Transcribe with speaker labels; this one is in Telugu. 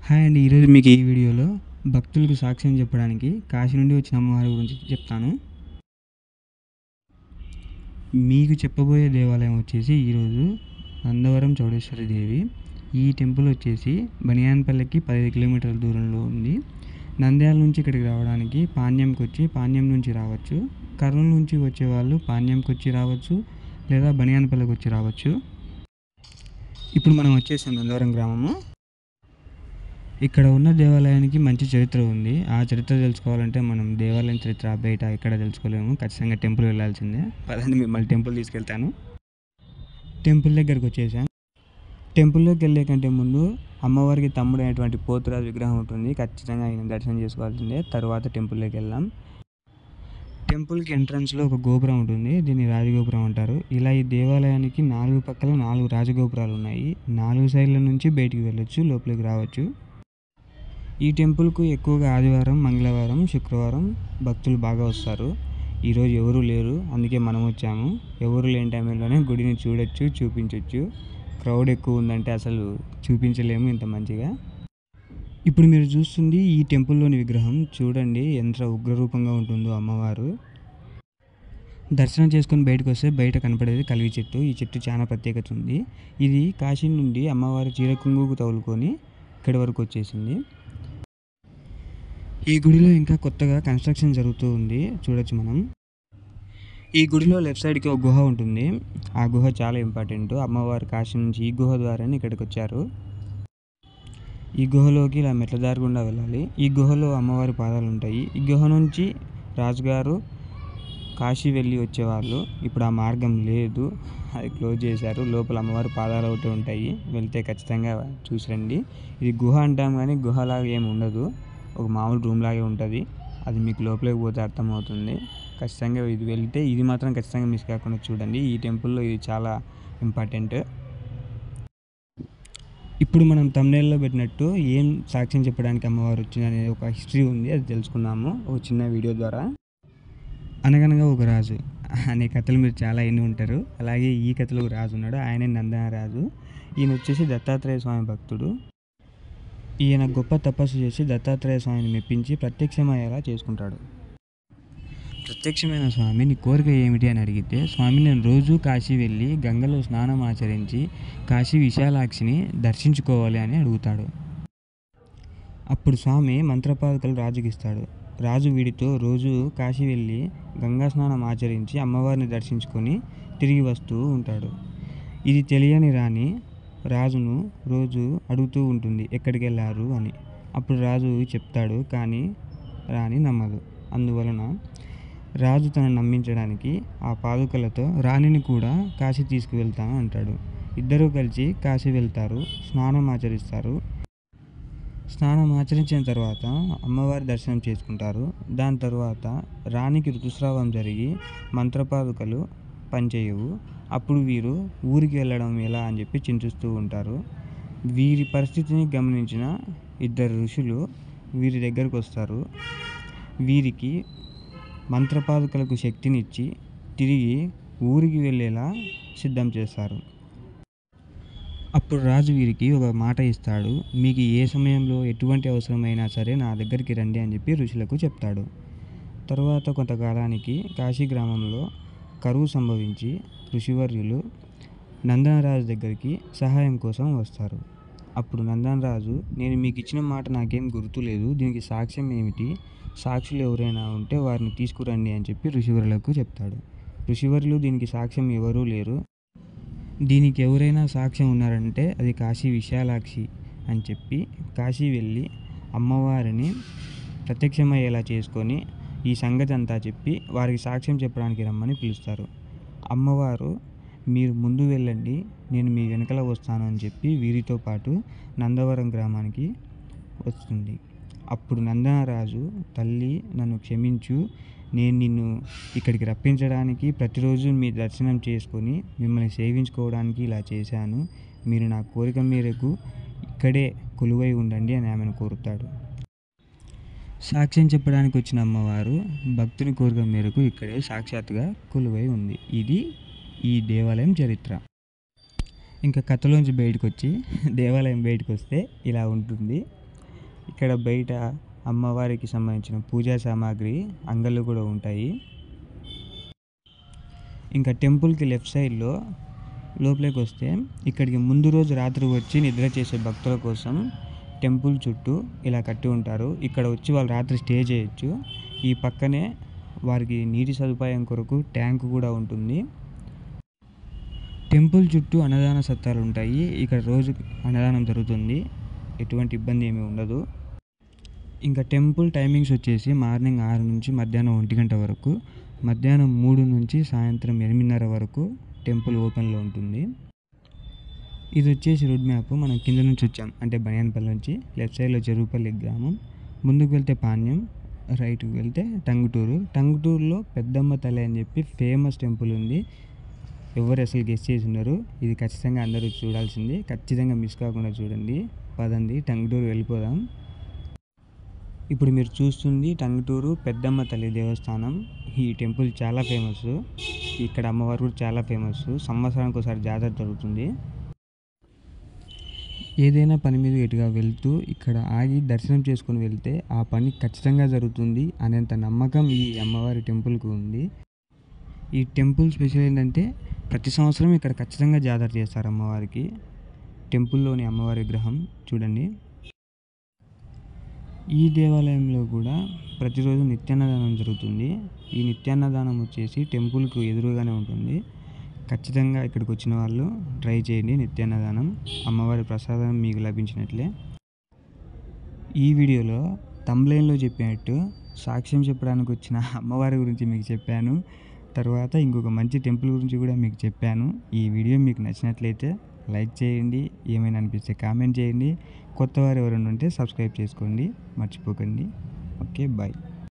Speaker 1: హాయ్ అండి ఈరోజు మీకు ఈ వీడియోలో భక్తులకు సాక్ష్యం చెప్పడానికి కాశీ నుండి వచ్చిన అమ్మవారి గురించి చెప్తాను మీకు చెప్పబోయే దేవాలయం వచ్చేసి ఈరోజు నందవరం చౌడేశ్వరి దేవి ఈ టెంపుల్ వచ్చేసి బనియాన్పల్లికి పదిహేను కిలోమీటర్ల దూరంలో ఉంది నంద్యాల నుంచి ఇక్కడికి రావడానికి పాణ్యంకి వచ్చి పాణ్యం నుంచి రావచ్చు కర్నూలు నుంచి వచ్చే వాళ్ళు పాణ్యంకి వచ్చి రావచ్చు లేదా బనియాన్పల్లికి వచ్చి రావచ్చు ఇప్పుడు మనం వచ్చేసాం నందవరం గ్రామము ఇక్కడ ఉన్న దేవాలయానికి మంచి చరిత్ర ఉంది ఆ చరిత్ర తెలుసుకోవాలంటే మనం దేవాలయం చరిత్ర బయట ఎక్కడ తెలుసుకోలేము ఖచ్చితంగా టెంపుల్ వెళ్ళాల్సిందే పదండి మిమ్మల్ని టెంపుల్ తీసుకెళ్తాను టెంపుల్ దగ్గరికి వచ్చేసాం టెంపుల్లోకి వెళ్ళే కంటే ముందు అమ్మవారికి తమ్ముడు అయినటువంటి పోతురాజు విగ్రహం ఉంటుంది ఖచ్చితంగా ఆయన దర్శనం చేసుకోవాల్సిందే తర్వాత టెంపుల్లోకి వెళ్దాం టెంపుల్కి ఎంట్రన్స్లో ఒక గోపురం ఉంటుంది దీన్ని రాజగోపురం అంటారు ఇలా ఈ దేవాలయానికి నాలుగు పక్కల నాలుగు రాజగోపురాలు ఉన్నాయి నాలుగు సైడ్ల నుంచి బయటికి వెళ్ళొచ్చు లోపలికి రావచ్చు ఈ టెంపుల్కు ఎక్కువగా ఆదివారం మంగళవారం శుక్రవారం భక్తులు బాగా వస్తారు ఈరోజు ఎవరు లేరు అందుకే మనం వచ్చాము ఎవరు లేని టైంలోనే గుడిని చూడొచ్చు చూపించవచ్చు క్రౌడ్ ఎక్కువ ఉందంటే అసలు చూపించలేము ఇంత మంచిగా ఇప్పుడు మీరు చూస్తుంది ఈ టెంపుల్లోని విగ్రహం చూడండి ఎంత ఉగ్రరూపంగా ఉంటుందో అమ్మవారు దర్శనం చేసుకొని బయటకు వస్తే బయట కనపడేది కలిగి చెట్టు ఈ చెట్టు చాలా ప్రత్యేకత ఉంది ఇది కాశీ నుండి అమ్మవారి చీరకుంగుకు తగులుకొని ఇక్కడి వరకు వచ్చేసింది ఈ గుడిలో ఇంకా కొత్తగా కన్స్ట్రక్షన్ జరుగుతూ ఉంది చూడొచ్చు మనం ఈ గుడిలో లెఫ్ట్ సైడ్కి ఒక గుహ ఉంటుంది ఆ గుహ చాలా ఇంపార్టెంట్ అమ్మవారు కాశీ నుంచి ఈ గుహ ద్వారానే ఇక్కడికి వచ్చారు ఈ గుహలోకి ఇలా మెట్ల దారి గుండా వెళ్ళాలి ఈ గుహలో అమ్మవారి పాదాలు ఉంటాయి ఈ గుహ నుంచి రాజుగారు కాశీ వెళ్ళి వచ్చేవాళ్ళు ఇప్పుడు ఆ మార్గం లేదు అది క్లోజ్ చేశారు లోపల అమ్మవారి పాదాలు ఒకటి ఉంటాయి వెళ్తే ఖచ్చితంగా చూసి రండి ఇది గుహ అంటాం కానీ గుహలాగా ఏమి ఉండదు ఒక మామూలు రూమ్ లాగే ఉంటుంది అది మీకు లోపలికి పోతే అర్థమవుతుంది ఖచ్చితంగా ఇది వెళ్తే ఇది మాత్రం ఖచ్చితంగా మిస్ కాకుండా చూడండి ఈ టెంపుల్లో ఇది చాలా ఇంపార్టెంట్ ఇప్పుడు మనం తమ్నేల్లో పెట్టినట్టు ఏం సాక్ష్యం చెప్పడానికి అమ్మవారు వచ్చింది అనేది ఒక హిస్టరీ ఉంది అది తెలుసుకున్నాము ఒక చిన్న వీడియో ద్వారా అనగనగా ఒక రాజు అనే కథలు మీరు చాలా ఎన్ని ఉంటారు అలాగే ఈ కథలో ఒక రాజు ఉన్నాడు ఆయనే నందన రాజు ఈయన వచ్చేసి దత్తాత్రేయ స్వామి భక్తుడు ఈయన గొప్ప తపస్సు చేసి దత్తాత్రేయ స్వామిని మెప్పించి ప్రత్యక్షమయ్యేలా చేసుకుంటాడు ప్రత్యక్షమైన స్వామి నీ కోరిక ఏమిటి అని అడిగితే స్వామి నేను రోజు కాశీ వెళ్ళి గంగలో స్నానం ఆచరించి కాశీ విశాలాక్షిని దర్శించుకోవాలి అని అడుగుతాడు అప్పుడు స్వామి మంత్రపాదకలు రాజుకి ఇస్తాడు రాజు వీడితో రోజు కాశీ వెళ్ళి గంగా స్నానం ఆచరించి అమ్మవారిని దర్శించుకొని తిరిగి వస్తూ ఉంటాడు ఇది తెలియని రాణి రాజును రోజు అడుగుతూ ఉంటుంది ఎక్కడికి వెళ్ళారు అని అప్పుడు రాజు చెప్తాడు కానీ రాణి నమ్మదు అందువలన రాజు తను నమ్మించడానికి ఆ పాదుకలతో రాణిని కూడా కాశీ తీసుకువెళ్తాను అంటాడు ఇద్దరూ కలిసి కాశీ వెళ్తారు స్నానం ఆచరిస్తారు స్నానం ఆచరించిన తర్వాత అమ్మవారి దర్శనం చేసుకుంటారు దాని తర్వాత రాణికి ఋతుస్రావం జరిగి మంత్రపాదుకలు పనిచేయవు అప్పుడు వీరు ఊరికి వెళ్ళడం ఎలా అని చెప్పి చింతిస్తూ ఉంటారు వీరి పరిస్థితిని గమనించిన ఇద్దరు ఋషులు వీరి దగ్గరకు వస్తారు వీరికి మంత్రపాదుకలకు శక్తినిచ్చి తిరిగి ఊరికి వెళ్ళేలా సిద్ధం చేస్తారు అప్పుడు రాజు వీరికి ఒక మాట ఇస్తాడు మీకు ఏ సమయంలో ఎటువంటి అవసరమైనా సరే నా దగ్గరికి రండి అని చెప్పి ఋషులకు చెప్తాడు తరువాత కొంతకాలానికి కాశీ గ్రామంలో కరువు సంభవించి ఋషివర్యులు నందనరాజు దగ్గరికి సహాయం కోసం వస్తారు అప్పుడు నందనరాజు నేను మీకు ఇచ్చిన మాట నాకేం గుర్తులేదు దీనికి సాక్ష్యం ఏమిటి సాక్షులు ఎవరైనా ఉంటే వారిని తీసుకురండి అని చెప్పి ఋషివరులకు చెప్తాడు ఋషివర్యులు దీనికి సాక్ష్యం ఎవరూ లేరు దీనికి ఎవరైనా సాక్ష్యం ఉన్నారంటే అది కాశీ విశాలాక్షి అని చెప్పి కాశీ వెళ్ళి అమ్మవారిని ప్రత్యక్షమయ్యేలా చేసుకొని ఈ సంగతి అంతా చెప్పి వారికి సాక్ష్యం చెప్పడానికి రమ్మని పిలుస్తారు అమ్మవారు మీరు ముందు వెళ్ళండి నేను మీ వెనకల వస్తాను అని చెప్పి వీరితో పాటు నందవరం గ్రామానికి వస్తుంది అప్పుడు నందనరాజు తల్లి నన్ను క్షమించు నేను నిన్ను ఇక్కడికి రప్పించడానికి ప్రతిరోజు మీ దర్శనం చేసుకొని మిమ్మల్ని సేవించుకోవడానికి ఇలా చేశాను మీరు నా కోరిక మేరకు ఇక్కడే కొలువై ఉండండి అని ఆమెను కోరుతాడు సాక్ష్యం చెప్పడానికి వచ్చిన అమ్మవారు భక్తుని కోరిక మేరకు ఇక్కడే సాక్షాత్తుగా కొలువై ఉంది ఇది ఈ దేవాలయం చరిత్ర ఇంకా కథలోంచి బయటకు వచ్చి దేవాలయం బయటకు వస్తే ఇలా ఉంటుంది ఇక్కడ బయట అమ్మవారికి సంబంధించిన పూజా సామాగ్రి అంగళ్ళు కూడా ఉంటాయి ఇంకా టెంపుల్కి లెఫ్ట్ సైడ్లో లోపలికి వస్తే ఇక్కడికి ముందు రోజు రాత్రి వచ్చి నిద్ర చేసే భక్తుల కోసం టెంపుల్ చుట్టూ ఇలా కట్టి ఉంటారు ఇక్కడ వచ్చి వాళ్ళు రాత్రి స్టే చేయొచ్చు ఈ పక్కనే వారికి నీటి సదుపాయం కొరకు ట్యాంక్ కూడా ఉంటుంది టెంపుల్ చుట్టూ అన్నదాన సత్రాలు ఉంటాయి ఇక్కడ రోజు అన్నదానం జరుగుతుంది ఎటువంటి ఇబ్బంది ఏమీ ఉండదు ఇంకా టెంపుల్ టైమింగ్స్ వచ్చేసి మార్నింగ్ ఆరు నుంచి మధ్యాహ్నం ఒంటి గంట వరకు మధ్యాహ్నం మూడు నుంచి సాయంత్రం ఎనిమిదిన్నర వరకు టెంపుల్ ఓపెన్లో ఉంటుంది ఇది వచ్చేసి రోడ్ మ్యాప్ మనం కింద నుంచి వచ్చాం అంటే బనియాన్పల్లి నుంచి లెఫ్ట్ సైడ్లో చెరువుపల్లి గ్రామం ముందుకు వెళ్తే పాణ్యం రైట్కి వెళ్తే టంగుటూరు టంగుటూరులో పెద్దమ్మ తల్లి అని చెప్పి ఫేమస్ టెంపుల్ ఉంది ఎవరు అసలు గెస్ట్ చేసి ఉన్నారు ఇది ఖచ్చితంగా అందరూ చూడాల్సింది ఖచ్చితంగా మిస్ కాకుండా చూడండి పదండి టంగుటూరు వెళ్ళిపోదాం ఇప్పుడు మీరు చూస్తుంది టంగుటూరు పెద్దమ్మ తల్లి దేవస్థానం ఈ టెంపుల్ చాలా ఫేమస్ ఇక్కడ అమ్మవారు కూడా చాలా ఫేమస్ సంవత్సరానికి ఒకసారి జాతర జరుగుతుంది ఏదైనా పని మీద ఎటుగా వెళ్తూ ఇక్కడ ఆగి దర్శనం చేసుకొని వెళ్తే ఆ పని ఖచ్చితంగా జరుగుతుంది అనేంత నమ్మకం ఈ అమ్మవారి టెంపుల్కి ఉంది ఈ టెంపుల్ స్పెషల్ ఏంటంటే ప్రతి సంవత్సరం ఇక్కడ ఖచ్చితంగా జాతర చేస్తారు అమ్మవారికి టెంపుల్లోని అమ్మవారి విగ్రహం చూడండి ఈ దేవాలయంలో కూడా ప్రతిరోజు నిత్యాన్నదానం జరుగుతుంది ఈ నిత్యాన్నదానం వచ్చేసి టెంపుల్కు ఎదురుగానే ఉంటుంది ఖచ్చితంగా ఇక్కడికి వచ్చిన వాళ్ళు ట్రై చేయండి నిత్యాన్నదానం అమ్మవారి ప్రసాదం మీకు లభించినట్లే ఈ వీడియోలో తమ్లైన్లో చెప్పినట్టు సాక్ష్యం చెప్పడానికి వచ్చిన అమ్మవారి గురించి మీకు చెప్పాను తర్వాత ఇంకొక మంచి టెంపుల్ గురించి కూడా మీకు చెప్పాను ఈ వీడియో మీకు నచ్చినట్లయితే లైక్ చేయండి ఏమైనా అనిపిస్తే కామెంట్ చేయండి కొత్త వారు ఎవరైనా ఉంటే సబ్స్క్రైబ్ చేసుకోండి మర్చిపోకండి ఓకే బాయ్